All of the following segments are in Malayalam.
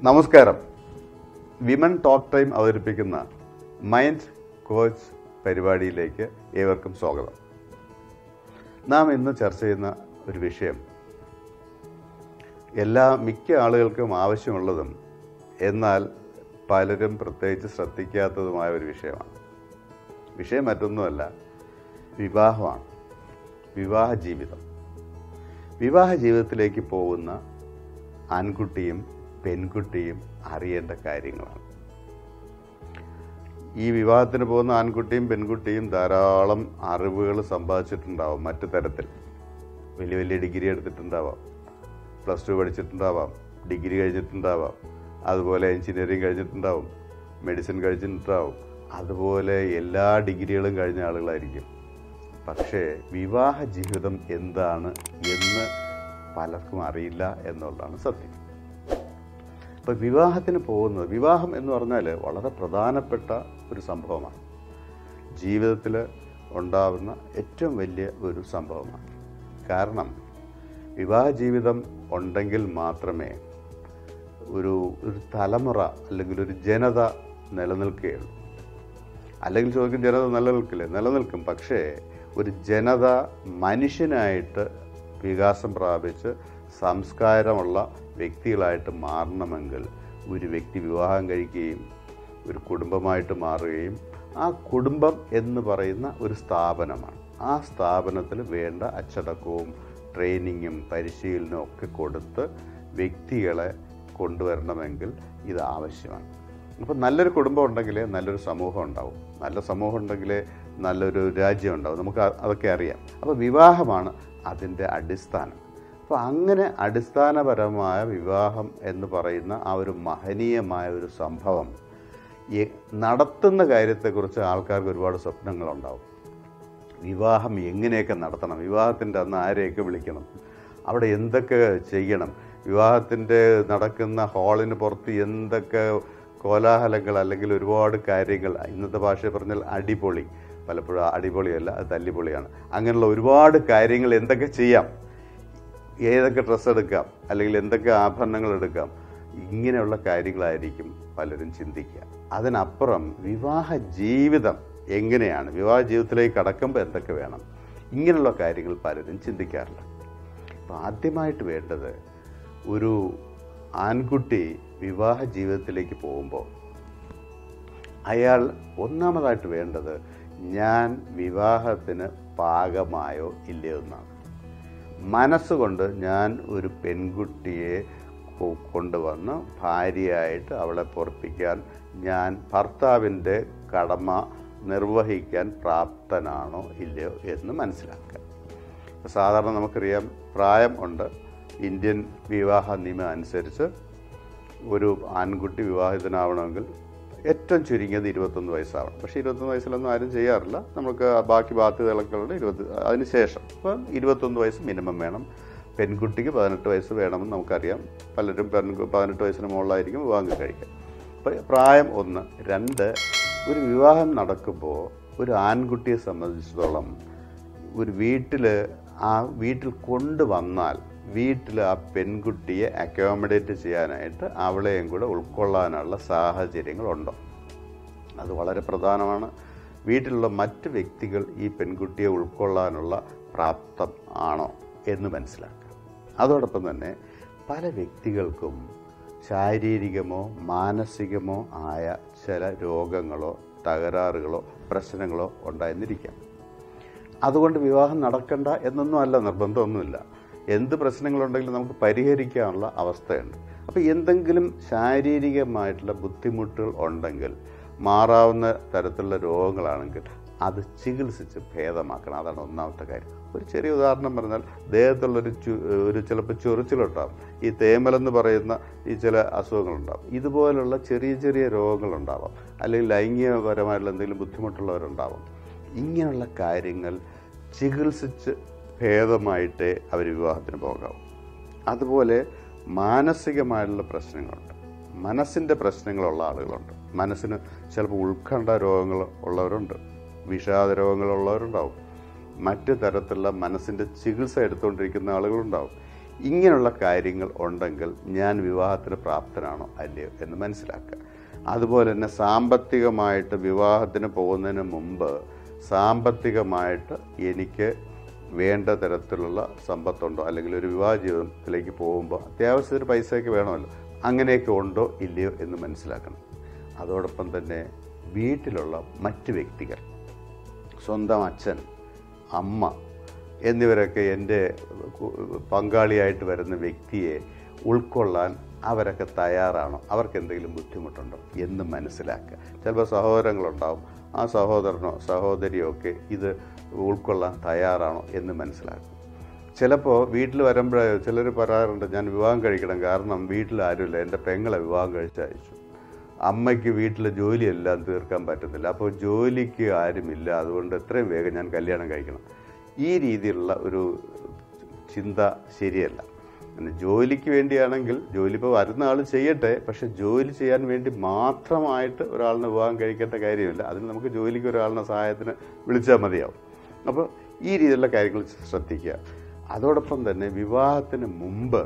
നമസ്കാരം വിമൻ ടോക്ക് ടൈം അവതരിപ്പിക്കുന്ന മൈൻഡ് കോച്ച് പരിപാടിയിലേക്ക് ഏവർക്കും സ്വാഗതം നാം ഇന്ന് ചർച്ച ചെയ്യുന്ന ഒരു വിഷയം എല്ലാ മിക്ക ആളുകൾക്കും ആവശ്യമുള്ളതും എന്നാൽ പലരും പ്രത്യേകിച്ച് ശ്രദ്ധിക്കാത്തതുമായ ഒരു വിഷയമാണ് വിഷയം മറ്റൊന്നുമല്ല വിവാഹമാണ് വിവാഹ ജീവിതം വിവാഹ ജീവിതത്തിലേക്ക് പോകുന്ന ആൺകുട്ടിയും പെൺകുട്ടിയും അറിയേണ്ട കാര്യങ്ങളാണ് ഈ വിവാഹത്തിന് പോകുന്ന ആൺകുട്ടിയും പെൺകുട്ടിയും ധാരാളം അറിവുകൾ സമ്പാദിച്ചിട്ടുണ്ടാവും മറ്റു തരത്തിൽ വലിയ വലിയ ഡിഗ്രി എടുത്തിട്ടുണ്ടാവാം പ്ലസ് ടു പഠിച്ചിട്ടുണ്ടാവാം ഡിഗ്രി കഴിഞ്ഞിട്ടുണ്ടാവാം അതുപോലെ എഞ്ചിനീയറിംഗ് കഴിഞ്ഞിട്ടുണ്ടാവും മെഡിസിൻ കഴിച്ചിട്ടുണ്ടാവും അതുപോലെ എല്ലാ ഡിഗ്രികളും കഴിഞ്ഞ ആളുകളായിരിക്കും പക്ഷേ വിവാഹ ജീവിതം എന്താണ് എന്ന് പലർക്കും അറിയില്ല എന്നുള്ളതാണ് സത്യം അപ്പോൾ വിവാഹത്തിന് പോകുന്നത് വിവാഹം എന്ന് പറഞ്ഞാൽ വളരെ പ്രധാനപ്പെട്ട ഒരു സംഭവമാണ് ജീവിതത്തിൽ ഉണ്ടാവുന്ന ഏറ്റവും വലിയ ഒരു സംഭവമാണ് കാരണം വിവാഹ ജീവിതം ഉണ്ടെങ്കിൽ മാത്രമേ ഒരു ഒരു തലമുറ അല്ലെങ്കിൽ ഒരു ജനത നിലനിൽക്കുകയുള്ളൂ അല്ലെങ്കിൽ ചോദിക്കും ജനത നിലനിൽക്കില്ലേ നിലനിൽക്കും പക്ഷേ ഒരു ജനത മനുഷ്യനായിട്ട് വികാസം പ്രാപിച്ച് സംസ്കാരമുള്ള വ്യക്തികളായിട്ട് മാറണമെങ്കിൽ ഒരു വ്യക്തി വിവാഹം കഴിക്കുകയും ഒരു കുടുംബമായിട്ട് മാറുകയും ആ കുടുംബം എന്ന് പറയുന്ന ഒരു സ്ഥാപനമാണ് ആ സ്ഥാപനത്തിൽ വേണ്ട അച്ചടക്കവും ട്രെയിനിങ്ങും പരിശീലനവും ഒക്കെ കൊടുത്ത് വ്യക്തികളെ കൊണ്ടുവരണമെങ്കിൽ ഇത് ആവശ്യമാണ് അപ്പോൾ നല്ലൊരു കുടുംബം ഉണ്ടെങ്കിലേ നല്ലൊരു സമൂഹം ഉണ്ടാവും നല്ല സമൂഹം ഉണ്ടെങ്കിലേ നല്ലൊരു രാജ്യം ഉണ്ടാവും നമുക്ക് അ- അതൊക്കെ അറിയാം അപ്പോൾ വിവാഹമാണ് അതിൻ്റെ അടിസ്ഥാനം അപ്പോൾ അങ്ങനെ അടിസ്ഥാനപരമായ വിവാഹം എന്ന് പറയുന്ന ആ ഒരു മഹനീയമായ ഒരു സംഭവം ഈ നടത്തുന്ന കാര്യത്തെക്കുറിച്ച് ആൾക്കാർക്ക് ഒരുപാട് സ്വപ്നങ്ങളുണ്ടാവും വിവാഹം എങ്ങനെയൊക്കെ നടത്തണം വിവാഹത്തിൻ്റെ അന്ന് ആരെയൊക്കെ വിളിക്കണം അവിടെ എന്തൊക്കെ ചെയ്യണം വിവാഹത്തിൻ്റെ നടക്കുന്ന ഹാളിന് പുറത്ത് എന്തൊക്കെ കോലാഹലങ്ങൾ അല്ലെങ്കിൽ ഒരുപാട് കാര്യങ്ങൾ ഇന്നത്തെ ഭാഷയിൽ പറഞ്ഞാൽ അടിപൊളി പലപ്പോഴും അടിപൊളിയല്ല അത് തല്ലിപ്പൊളിയാണ് അങ്ങനെയുള്ള ഒരുപാട് കാര്യങ്ങൾ എന്തൊക്കെ ചെയ്യാം ഏതൊക്കെ ഡ്രസ്സ് എടുക്കാം അല്ലെങ്കിൽ എന്തൊക്കെ ആഭരണങ്ങൾ എടുക്കാം ഇങ്ങനെയുള്ള കാര്യങ്ങളായിരിക്കും പലരും ചിന്തിക്കുക അതിനപ്പുറം വിവാഹ ജീവിതം എങ്ങനെയാണ് വിവാഹ ജീവിതത്തിലേക്ക് കടക്കുമ്പോൾ എന്തൊക്കെ വേണം ഇങ്ങനെയുള്ള കാര്യങ്ങൾ പലരും ചിന്തിക്കാറില്ല അപ്പോൾ ആദ്യമായിട്ട് വേണ്ടത് ഒരു ആൺകുട്ടി വിവാഹ ജീവിതത്തിലേക്ക് പോകുമ്പോൾ അയാൾ ഒന്നാമതായിട്ട് വേണ്ടത് ഞാൻ വിവാഹത്തിന് പാകമായോ ഇല്ലയോ എന്നാണ് മനസ്സുകൊണ്ട് ഞാൻ ഒരു പെൺകുട്ടിയെ കൊ- കൊണ്ടുവന്ന് ഭാര്യയായിട്ട് അവളെ പൊറപ്പിക്കാൻ ഞാൻ ഭർത്താവിൻ്റെ കടമ നിർവഹിക്കാൻ പ്രാപ്തനാണോ ഇല്ലയോ എന്ന് മനസ്സിലാക്കുക സാധാരണ നമുക്കറിയാം പ്രായം ഉണ്ട് ഇന്ത്യൻ വിവാഹ നിയമം അനുസരിച്ച് ഒരു ആൺകുട്ടി വിവാഹിതനാവണമെങ്കിൽ ഏറ്റവും ചുരുങ്ങിയത് ഇരുപത്തൊന്ന് വയസ്സാവണം പക്ഷേ ഇരുപത്തൊന്ന് വയസ്സിലൊന്നും ആരും ചെയ്യാറില്ല നമുക്ക് ബാക്കി ബാധ്യതകളൊക്കെ ഉള്ളത് ഇരുപത്തി അതിന് ശേഷം അപ്പം ഇരുപത്തൊന്ന് വയസ്സ് മിനിമം വേണം പെൺകുട്ടിക്ക് പതിനെട്ട് വയസ്സ് വേണമെന്ന് നമുക്കറിയാം പലരും പെൺ പതിനെട്ട് വയസ്സിന് മുകളിലായിരിക്കും വിവാഹം കഴിക്കുക അപ്പോൾ പ്രായം ഒന്ന് രണ്ട് ഒരു വിവാഹം നടക്കുമ്പോൾ ഒരു ആൺകുട്ടിയെ സംബന്ധിച്ചിടത്തോളം ഒരു വീട്ടിൽ ആ വീട്ടിൽ കൊണ്ടുവന്നാൽ വീട്ടിൽ ആ പെൺകുട്ടിയെ അക്കോമഡേറ്റ് ചെയ്യാനായിട്ട് അവളെയും കൂടെ ഉൾക്കൊള്ളാനുള്ള സാഹചര്യങ്ങളുണ്ടോ അത് വളരെ പ്രധാനമാണ് വീട്ടിലുള്ള മറ്റ് വ്യക്തികൾ ഈ പെൺകുട്ടിയെ ഉൾക്കൊള്ളാനുള്ള പ്രാപ്തം ആണോ എന്ന് മനസ്സിലാക്കുക അതോടൊപ്പം തന്നെ പല വ്യക്തികൾക്കും ശാരീരികമോ മാനസികമോ ആയ ചില രോഗങ്ങളോ തകരാറുകളോ പ്രശ്നങ്ങളോ ഉണ്ടായിരുന്നിരിക്കാം അതുകൊണ്ട് വിവാഹം നടക്കണ്ട എന്നൊന്നും അല്ല നിർബന്ധമൊന്നുമില്ല എന്ത് പ്രശ്നങ്ങളുണ്ടെങ്കിലും നമുക്ക് പരിഹരിക്കാനുള്ള അവസ്ഥയുണ്ട് അപ്പോൾ എന്തെങ്കിലും ശാരീരികമായിട്ടുള്ള ബുദ്ധിമുട്ടുകൾ ഉണ്ടെങ്കിൽ മാറാവുന്ന തരത്തിലുള്ള രോഗങ്ങളാണെങ്കിൽ അത് ചികിത്സിച്ച് ഭേദമാക്കണം അതാണ് ഒന്നാമത്തെ കാര്യം ഒരു ചെറിയ ഉദാഹരണം പറഞ്ഞാൽ ദേഹത്തുള്ളൊരു ചു ഒരു ചിലപ്പോൾ ചൊറിച്ചിലുണ്ടാവും ഈ തേമലെന്ന് പറയുന്ന ഈ ചില അസുഖങ്ങളുണ്ടാവും ഇതുപോലുള്ള ചെറിയ ചെറിയ രോഗങ്ങളുണ്ടാവാം അല്ലെങ്കിൽ ലൈംഗികപരമായിട്ടുള്ള എന്തെങ്കിലും ബുദ്ധിമുട്ടുള്ളവരുണ്ടാവും ഇങ്ങനെയുള്ള കാര്യങ്ങൾ ചികിത്സിച്ച് ഭേദമായിട്ടേ അവർ വിവാഹത്തിന് പോകാവൂ അതുപോലെ മാനസികമായിട്ടുള്ള പ്രശ്നങ്ങളുണ്ട് മനസ്സിൻ്റെ പ്രശ്നങ്ങളുള്ള ആളുകളുണ്ട് മനസ്സിന് ചിലപ്പോൾ ഉത്കണ്ഠ രോഗങ്ങൾ ഉള്ളവരുണ്ട് വിഷാദ രോഗങ്ങളുള്ളവരുണ്ടാവും മറ്റു തരത്തിലുള്ള മനസ്സിൻ്റെ ചികിത്സ എടുത്തുകൊണ്ടിരിക്കുന്ന ആളുകളുണ്ടാവും ഇങ്ങനെയുള്ള കാര്യങ്ങൾ ഉണ്ടെങ്കിൽ ഞാൻ വിവാഹത്തിന് പ്രാപ്തനാണോ അല്ലയോ എന്ന് മനസ്സിലാക്കുക അതുപോലെ തന്നെ സാമ്പത്തികമായിട്ട് വിവാഹത്തിന് പോകുന്നതിന് മുമ്പ് സാമ്പത്തികമായിട്ട് എനിക്ക് വേണ്ട തരത്തിലുള്ള സമ്പത്തുണ്ടോ അല്ലെങ്കിൽ ഒരു വിവാഹ ജീവിതത്തിലേക്ക് പോകുമ്പോൾ അത്യാവശ്യത്തിന് പൈസയൊക്കെ വേണമല്ലോ അങ്ങനെയൊക്കെ ഉണ്ടോ ഇല്ലയോ എന്ന് മനസ്സിലാക്കണം അതോടൊപ്പം തന്നെ വീട്ടിലുള്ള മറ്റ് വ്യക്തികൾ സ്വന്തം അച്ഛൻ അമ്മ എന്നിവരൊക്കെ എൻ്റെ കു- പങ്കാളിയായിട്ട് വരുന്ന വ്യക്തിയെ ഉൾക്കൊള്ളാൻ അവരൊക്കെ തയ്യാറാണോ അവർക്ക് എന്തെങ്കിലും ബുദ്ധിമുട്ടുണ്ടോ എന്ന് മനസ്സിലാക്കുക ചിലപ്പോൾ സഹോദരങ്ങളുണ്ടാവും ആ സഹോദരനോ സഹോദരിയോ ഒക്കെ ഇത് ഉൾക്കൊള്ളാൻ തയ്യാറാണോ എന്ന് മനസ്സിലാക്കുക ചിലപ്പോൾ വീട്ടിൽ വരുമ്പോഴേ ചിലർ പറയാറുണ്ട് ഞാൻ വിവാഹം കഴിക്കണം കാരണം വീട്ടിൽ ആരുമില്ല എൻ്റെ പെങ്ങളെ വിവാഹം കഴിച്ചയച്ചു അമ്മയ്ക്ക് വീട്ടിലെ ജോലിയെല്ലാം തീർക്കാൻ പറ്റുന്നില്ല അപ്പോൾ ജോലിക്ക് ആരുമില്ല അതുകൊണ്ട് എത്രയും വേഗം ഞാൻ കല്യാണം കഴിക്കണം ഈ രീതിയിലുള്ള ഒരു ചിന്ത ശരിയല്ല പിന്നെ ജോലിക്ക് വേണ്ടിയാണെങ്കിൽ ജോലി ഇപ്പോൾ വരുന്ന ആൾ ചെയ്യട്ടെ പക്ഷെ ജോലി ചെയ്യാൻ വേണ്ടി മാത്രമായിട്ട് ഒരാളിനെ വിവാഹം കഴിക്കേണ്ട കാര്യമില്ല അതിന് നമുക്ക് ജോലിക്ക് ഒരാളിനെ സഹായത്തിന് വിളിച്ചാൽ മതിയാവും അപ്പോൾ ഈ രീതിയിലുള്ള കാര്യങ്ങൾ ശ്രദ്ധിക്കുക അതോടൊപ്പം തന്നെ വിവാഹത്തിന് മുമ്പ്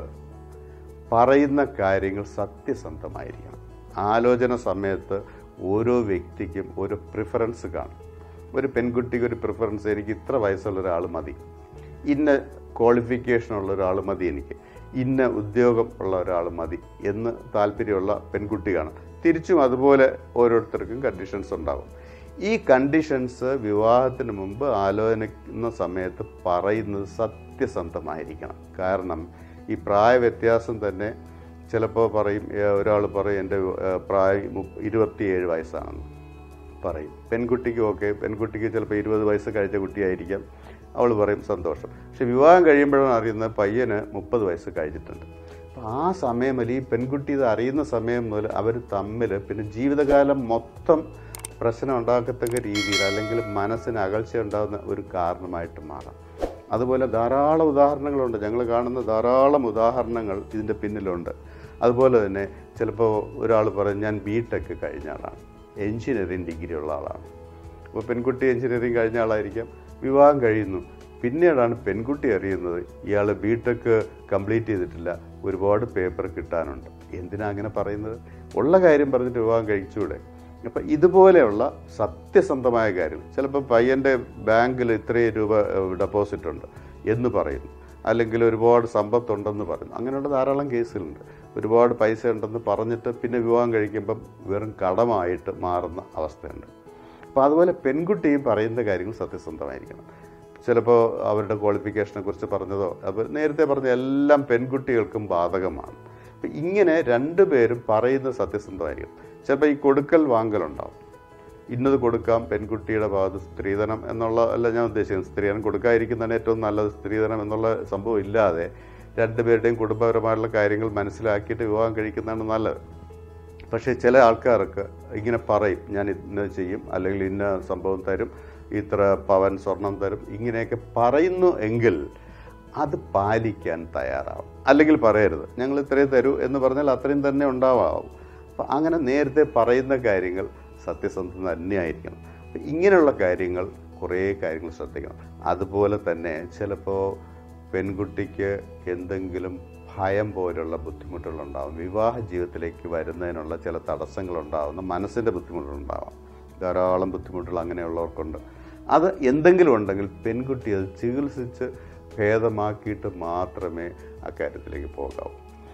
പറയുന്ന കാര്യങ്ങൾ സത്യസന്ധമായിരിക്കണം ആലോചന സമയത്ത് ഓരോ വ്യക്തിക്കും ഒരു പ്രിഫറൻസ് കാണും ഒരു പെൺകുട്ടിക്ക് ഒരു പ്രിഫറൻസ് എനിക്ക് ഇത്ര വയസ്സുള്ള ഒരാൾ മതി ഇന്ന ക്വാളിഫിക്കേഷൻ ഉള്ള ഒരാൾ മതി എനിക്ക് ഇന്ന ഉദ്യോഗം ഉള്ള ഒരാൾ മതി എന്ന് താല്പര്യമുള്ള പെൺകുട്ടി കാണും തിരിച്ചും അതുപോലെ ഓരോരുത്തർക്കും കണ്ടീഷൻസ് ഉണ്ടാകും ഈ കണ്ടീഷൻസ് വിവാഹത്തിന് മുമ്പ് ആലോചിക്കുന്ന സമയത്ത് പറയുന്നത് സത്യസന്ധമായിരിക്കണം കാരണം ഈ പ്രായ വ്യത്യാസം തന്നെ ചിലപ്പോൾ പറയും ഒരാൾ പറയും എൻ്റെ ഏഹ്, പ്രായം മുപ്പ- ഇരുപത്തിയേഴ് വയസ്സാണെന്ന് പറയും പെൺകുട്ടിക്ക് ഓക്കെ പെൺകുട്ടിക്ക് ചിലപ്പോൾ ഇരുപത് വയസ്സ് കഴിച്ച കുട്ടിയായിരിക്കാം അവൾ പറയും സന്തോഷം പക്ഷെ വിവാഹം കഴിയുമ്പോഴാണ് അറിയുന്നത് പയ്യന് മുപ്പത് വയസ്സ് കഴിഞ്ഞിട്ടുണ്ട് അപ്പോൾ ആ സമയം മുതൽ ഈ പെൺകുട്ടി ഇത് അറിയുന്ന സമയം മുതൽ അവർ തമ്മിൽ പിന്നെ ജീവിതകാലം മൊത്തം പ്രശ്നം ഉണ്ടാക്കത്തക്ക രീതിയിൽ അല്ലെങ്കിൽ മനസ്സിന് അകൽച്ച ഉണ്ടാകുന്ന ഒരു കാരണമായിട്ട് മാറാം അതുപോലെ ധാരാളം ഉദാഹരണങ്ങളുണ്ട് ഞങ്ങൾ കാണുന്ന ധാരാളം ഉദാഹരണങ്ങൾ ഇതിൻ്റെ പിന്നിലുണ്ട് അതുപോലെ തന്നെ ചിലപ്പോൾ ഒരാൾ പറയും ഞാൻ ബി ടെക് കഴിഞ്ഞ ആളാണ് എഞ്ചിനീയറിംഗ് ഡിഗ്രി ഉള്ള ആളാണ് അപ്പോൾ പെൺകുട്ടി എഞ്ചിനീയറിംഗ് കഴിഞ്ഞ ആളായിരിക്കാം വിവാഹം കഴിയുന്നു പിന്നീടാണ് പെൺകുട്ടി അറിയുന്നത് ഇയാൾ ബി ടെക് കംപ്ലീറ്റ് ചെയ്തിട്ടില്ല ഒരുപാട് പേപ്പർ കിട്ടാനുണ്ട് എന്തിനാ അങ്ങനെ പറയുന്നത് ഉള്ള കാര്യം പറഞ്ഞിട്ട് വിവാഹം കഴിച്ചുകൂടെ അപ്പം ഇതുപോലെയുള്ള സത്യസന്ധമായ കാര്യം ചിലപ്പോൾ പയ്യൻ്റെ ബാങ്കിൽ ഇത്രയും രൂപ ഡെപ്പോസിറ്റ് ഉണ്ട് എന്ന് പറയുന്നു അല്ലെങ്കിൽ ഒരുപാട് സമ്പത്തുണ്ടെന്ന് പറയുന്നു അങ്ങനെയുള്ള ധാരാളം കേസുകളുണ്ട് ഒരുപാട് പൈസ ഉണ്ടെന്ന് പറഞ്ഞിട്ട് പിന്നെ വിവാഹം കഴിക്കുമ്പം വെറും കടമായിട്ട് മാറുന്ന അവസ്ഥയുണ്ട് അപ്പോൾ അതുപോലെ പെൺകുട്ടിയും പറയുന്ന കാര്യങ്ങൾ സത്യസന്ധമായിരിക്കണം ചിലപ്പോൾ അവരുടെ ക്വാളിഫിക്കേഷനെ കുറിച്ച് പറഞ്ഞതോ അപ്പോൾ നേരത്തെ പറഞ്ഞ എല്ലാം പെൺകുട്ടികൾക്കും ബാധകമാണ് അപ്പം ഇങ്ങനെ രണ്ടുപേരും പറയുന്നത് സത്യസന്ധമായിരിക്കും ചിലപ്പോൾ ഈ കൊടുക്കൽ വാങ്ങലുണ്ടാവും ഇന്നത് കൊടുക്കാം പെൺകുട്ടിയുടെ ഭാഗത്ത് സ്ത്രീധനം എന്നുള്ള അല്ല ഞാൻ ഉദ്ദേശിക്കുന്നത് സ്ത്രീധനം കൊടുക്കാതിരിക്കുന്നതാണ് ഏറ്റവും നല്ലത് സ്ത്രീധനം എന്നുള്ള സംഭവം ഇല്ലാതെ രണ്ടുപേരുടെയും കുടുംബപരമായിട്ടുള്ള കാര്യങ്ങൾ മനസ്സിലാക്കിയിട്ട് വിവാഹം കഴിക്കുന്നതാണ് നല്ലത് പക്ഷേ ചില ആൾക്കാർക്ക് ഇങ്ങനെ പറയും ഞാൻ ഇന്ന ചെയ്യും അല്ലെങ്കിൽ ഇന്ന സംഭവം തരും ഇത്ര പവൻ സ്വർണം തരും ഇങ്ങനെയൊക്കെ പറയുന്നു എങ്കിൽ അത് പാലിക്കാൻ തയ്യാറാവും അല്ലെങ്കിൽ പറയരുത് ഞങ്ങൾ ഇത്രയും തരൂ എന്ന് പറഞ്ഞാൽ അത്രയും തന്നെ ഉണ്ടാവാം അപ്പം അങ്ങനെ നേരത്തെ പറയുന്ന കാര്യങ്ങൾ സത്യസന്ധത തന്നെയായിരിക്കണം അപ്പം ഇങ്ങനെയുള്ള കാര്യങ്ങൾ കുറേ കാര്യങ്ങൾ ശ്രദ്ധിക്കണം അതുപോലെ തന്നെ ചിലപ്പോൾ പെൺകുട്ടിക്ക് എന്തെങ്കിലും ഭയം പോലുള്ള ബുദ്ധിമുട്ടുകളുണ്ടാവും വിവാഹ ജീവിതത്തിലേക്ക് വരുന്നതിനുള്ള ചില തടസ്സങ്ങളുണ്ടാവുന്ന മനസ്സിൻ്റെ ബുദ്ധിമുട്ടുകളുണ്ടാവാം ധാരാളം ബുദ്ധിമുട്ടുകൾ അങ്ങനെയുള്ളവർക്കുണ്ട് അത് എന്തെങ്കിലും ഉണ്ടെങ്കിൽ പെൺകുട്ടി അത് ചികിത്സിച്ച് ഭേദമാക്കിയിട്ട് മാത്രമേ അക്കാര്യത്തിലേക്ക് പോകാവൂ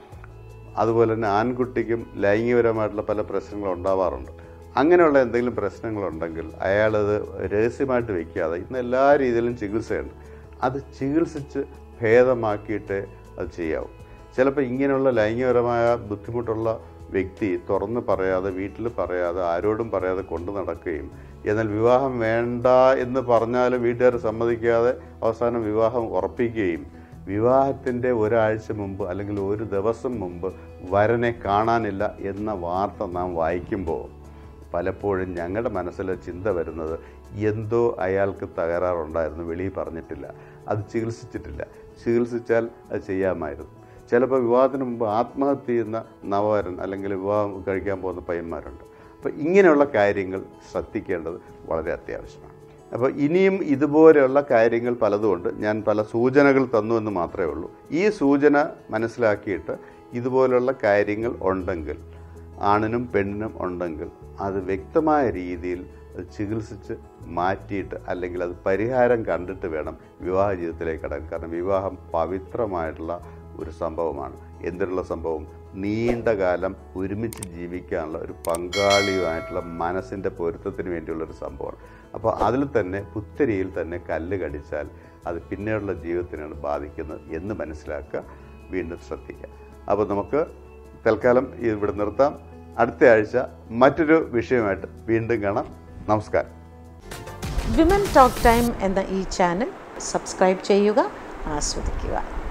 അതുപോലെ തന്നെ ആൺകുട്ടിക്കും ലൈംഗികപരമായിട്ടുള്ള പല പ്രശ്നങ്ങളും ഉണ്ടാവാറുണ്ട് അങ്ങനെയുള്ള എന്തെങ്കിലും പ്രശ്നങ്ങളുണ്ടെങ്കിൽ അയാളത് രഹസ്യമായിട്ട് വെക്കാതെ ഇന്ന് എല്ലാ രീതിയിലും ചികിത്സയുണ്ട് അത് ചികിത്സിച്ച് ഭേദമാക്കിയിട്ട് അത് ചെയ്യാവും ചിലപ്പോൾ ഇങ്ങനെയുള്ള ലൈംഗികപരമായ ബുദ്ധിമുട്ടുള്ള വ്യക്തി തുറന്ന് പറയാതെ വീട്ടിൽ പറയാതെ ആരോടും പറയാതെ കൊണ്ടു നടക്കുകയും എന്നാൽ വിവാഹം വേണ്ട എന്ന് പറഞ്ഞാലും വീട്ടുകാർ സമ്മതിക്കാതെ അവസാനം വിവാഹം ഉറപ്പിക്കുകയും വിവാഹത്തിൻ്റെ ഒരാഴ്ച മുമ്പ് അല്ലെങ്കിൽ ഒരു ദിവസം മുമ്പ് വരനെ കാണാനില്ല എന്ന വാർത്ത നാം വായിക്കുമ്പോൾ പലപ്പോഴും ഞങ്ങളുടെ മനസ്സിൽ ചിന്ത വരുന്നത് എന്തോ അയാൾക്ക് തകരാറുണ്ടായിരുന്നു വെളിയിൽ പറഞ്ഞിട്ടില്ല അത് ചികിത്സിച്ചിട്ടില്ല ചികിത്സിച്ചാൽ അത് ചെയ്യാമായിരുന്നു ചിലപ്പോൾ വിവാഹത്തിന് മുമ്പ് ആത്മഹത്യ ചെയ്യുന്ന നവവരൻ അല്ലെങ്കിൽ വിവാഹം കഴിക്കാൻ പോകുന്ന പയ്യന്മാരുണ്ട് അപ്പോൾ ഇങ്ങനെയുള്ള കാര്യങ്ങൾ ശ്രദ്ധിക്കേണ്ടത് വളരെ അത്യാവശ്യമാണ് അപ്പോൾ ഇനിയും ഇതുപോലെയുള്ള കാര്യങ്ങൾ പലതുമുണ്ട് ഞാൻ പല സൂചനകൾ തന്നു എന്ന് മാത്രമേ ഉള്ളൂ ഈ സൂചന മനസ്സിലാക്കിയിട്ട് ഇതുപോലുള്ള കാര്യങ്ങൾ ഉണ്ടെങ്കിൽ ആണിനും പെണ്ണിനും ഉണ്ടെങ്കിൽ അത് വ്യക്തമായ രീതിയിൽ അത് ചികിത്സിച്ച് മാറ്റിയിട്ട് അല്ലെങ്കിൽ അത് പരിഹാരം കണ്ടിട്ട് വേണം വിവാഹ ജീവിതത്തിലേക്ക് കടക്കാൻ കാരണം വിവാഹം പവിത്രമായിട്ടുള്ള ഒരു സംഭവമാണ് എന്തിനുള്ള സംഭവം നീണ്ട കാലം ഒരുമിച്ച് ജീവിക്കാനുള്ള ഒരു പങ്കാളിയുമായിട്ടുള്ള മനസ്സിൻ്റെ പൊരുത്തത്തിന് വേണ്ടിയുള്ള ഒരു സംഭവമാണ് അപ്പോൾ അതിൽ തന്നെ പുത്തരിയിൽ തന്നെ കല്ല് കടിച്ചാൽ അത് പിന്നീടുള്ള ജീവിതത്തിനാണ് ബാധിക്കുന്നത് എന്ന് മനസ്സിലാക്കുക വീണ്ടും ശ്രദ്ധിക്കുക അപ്പോൾ നമുക്ക് തൽക്കാലം ഇവിടെ നിർത്താം അടുത്ത ആഴ്ച മറ്റൊരു വിഷയമായിട്ട് വീണ്ടും കാണാം നമസ്കാരം വിമൻ ടോക്ക് ടൈം എന്ന ഈ ചാനൽ സബ്സ്ക്രൈബ് ചെയ്യുക ആസ്വദിക്കുക